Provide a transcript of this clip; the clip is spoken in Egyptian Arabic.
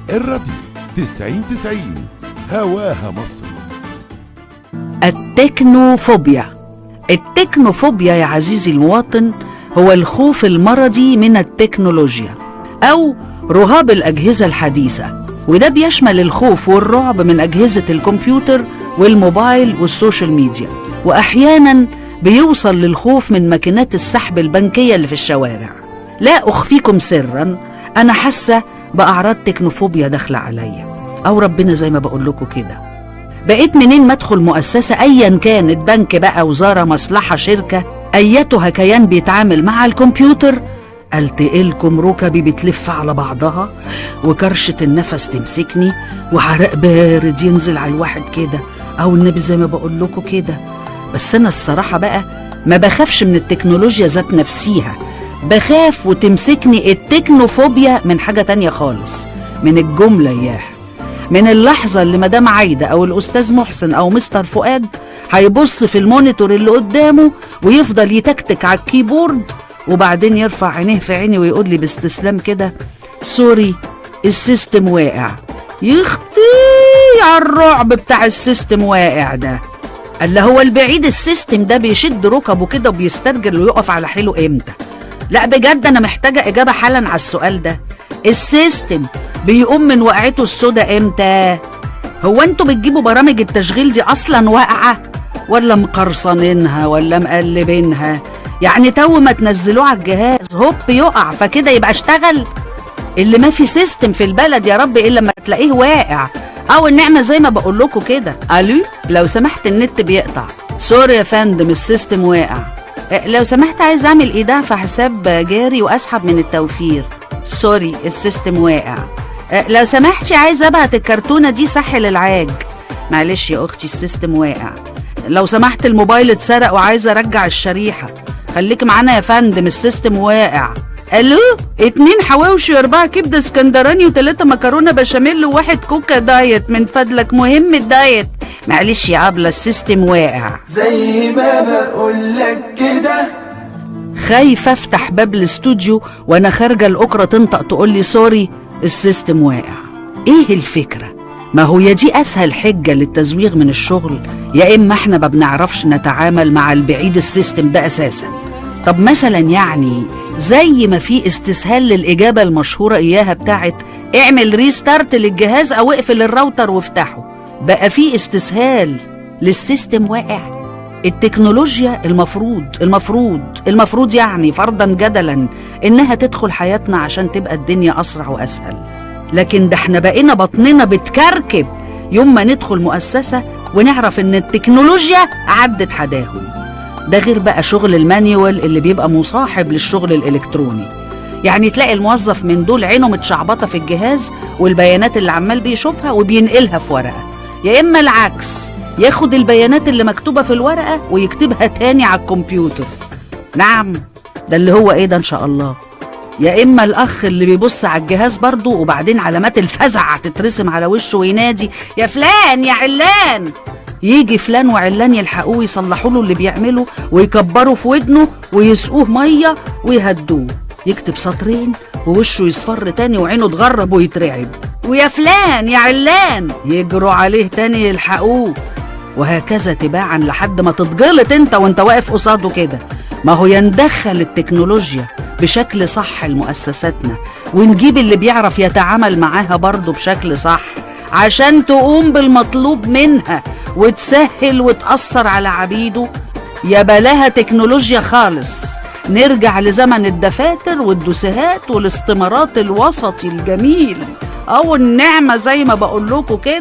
الراديو 90 90 هواها مصر التكنوفوبيا التكنوفوبيا يا عزيزي المواطن هو الخوف المرضي من التكنولوجيا أو رهاب الأجهزة الحديثة وده بيشمل الخوف والرعب من أجهزة الكمبيوتر والموبايل والسوشيال ميديا وأحيانا بيوصل للخوف من ماكينات السحب البنكية اللي في الشوارع لا أخفيكم سرا أنا حاسة بأعراض تكنوفوبيا داخلة عليا أو ربنا زي ما بقول لكم كده بقيت منين ما ادخل مؤسسة ايا كانت بنك بقى وزارة مصلحة شركة ايتها كيان بيتعامل مع الكمبيوتر التقلكم ركبي بتلف على بعضها وكرشة النفس تمسكني وعرق بارد ينزل على الواحد كده او النبي زي ما بقول لكم كده بس انا الصراحة بقى ما بخافش من التكنولوجيا ذات نفسيها بخاف وتمسكني التكنوفوبيا من حاجة تانية خالص من الجملة اياها من اللحظة اللي مدام عايدة أو الأستاذ محسن أو مستر فؤاد هيبص في المونيتور اللي قدامه ويفضل يتكتك على الكيبورد وبعدين يرفع عينيه في عيني ويقول لي باستسلام كده سوري السيستم واقع يختي على الرعب بتاع السيستم واقع ده قال له هو البعيد السيستم ده بيشد ركبه كده وبيسترجل ويقف على حيله امتى لا بجد انا محتاجه اجابه حالا على السؤال ده السيستم بيقوم من وقعته السودا امتى هو انتوا بتجيبوا برامج التشغيل دي اصلا واقعه ولا مقرصنينها ولا مقلبينها يعني تو ما تنزلوه على الجهاز هوب يقع فكده يبقى اشتغل اللي ما في سيستم في البلد يا رب الا لما تلاقيه واقع او النعمه زي ما بقول لكم كده الو لو سمحت النت بيقطع سوري يا فندم السيستم واقع أه، لو سمحت عايز اعمل ايداع في حساب جاري واسحب من التوفير سوري السيستم واقع أه، لو سمحتي عايز ابعت الكرتونه دي صح للعاج معلش يا اختي السيستم واقع لو سمحت الموبايل اتسرق وعايزه ارجع الشريحه خليك معانا يا فندم السيستم واقع الو اتنين حواوشي واربعة كبدة اسكندراني وتلاتة مكرونة بشاميل وواحد كوكا دايت من فضلك مهم الدايت معلش يا ابله السيستم واقع زي ما بقولك كده خايفة افتح باب الاستوديو وانا خارجة الاكرة تنطق تقول لي سوري السيستم واقع ايه الفكرة ما هو يا دي اسهل حجة للتزويغ من الشغل يا اما احنا ما بنعرفش نتعامل مع البعيد السيستم ده اساسا طب مثلا يعني زي ما في استسهال للاجابة المشهورة اياها بتاعت اعمل ريستارت للجهاز او اقفل الراوتر وافتحه بقى في استسهال للسيستم واقع التكنولوجيا المفروض المفروض المفروض يعني فرضا جدلا انها تدخل حياتنا عشان تبقى الدنيا اسرع واسهل لكن ده احنا بقينا بطننا بتكركب يوم ما ندخل مؤسسة ونعرف ان التكنولوجيا عدت حداهم ده غير بقى شغل المانيوال اللي بيبقى مصاحب للشغل الالكتروني يعني تلاقي الموظف من دول عينه متشعبطة في الجهاز والبيانات اللي عمال بيشوفها وبينقلها في ورقة يا إما العكس ياخد البيانات اللي مكتوبة في الورقة ويكتبها تاني على الكمبيوتر نعم ده اللي هو ايه ده ان شاء الله يا اما الاخ اللي بيبص على الجهاز برضه وبعدين علامات الفزع تترسم على وشه وينادي يا فلان يا علان يجي فلان وعلان يلحقوه يصلحوا له اللي بيعمله ويكبروا في ودنه ويسقوه ميه ويهدوه يكتب سطرين ووشه يصفر تاني وعينه تغرب ويترعب ويا فلان يا علان يجروا عليه تاني يلحقوه وهكذا تباعا لحد ما تتجلط انت وانت واقف قصاده كده ما هو يندخل التكنولوجيا بشكل صح لمؤسساتنا ونجيب اللي بيعرف يتعامل معاها برضه بشكل صح عشان تقوم بالمطلوب منها وتسهل وتأثر على عبيده يا بلاها تكنولوجيا خالص نرجع لزمن الدفاتر والدوسيهات والاستمارات الوسطي الجميل او النعمة زي ما بقول لكم كده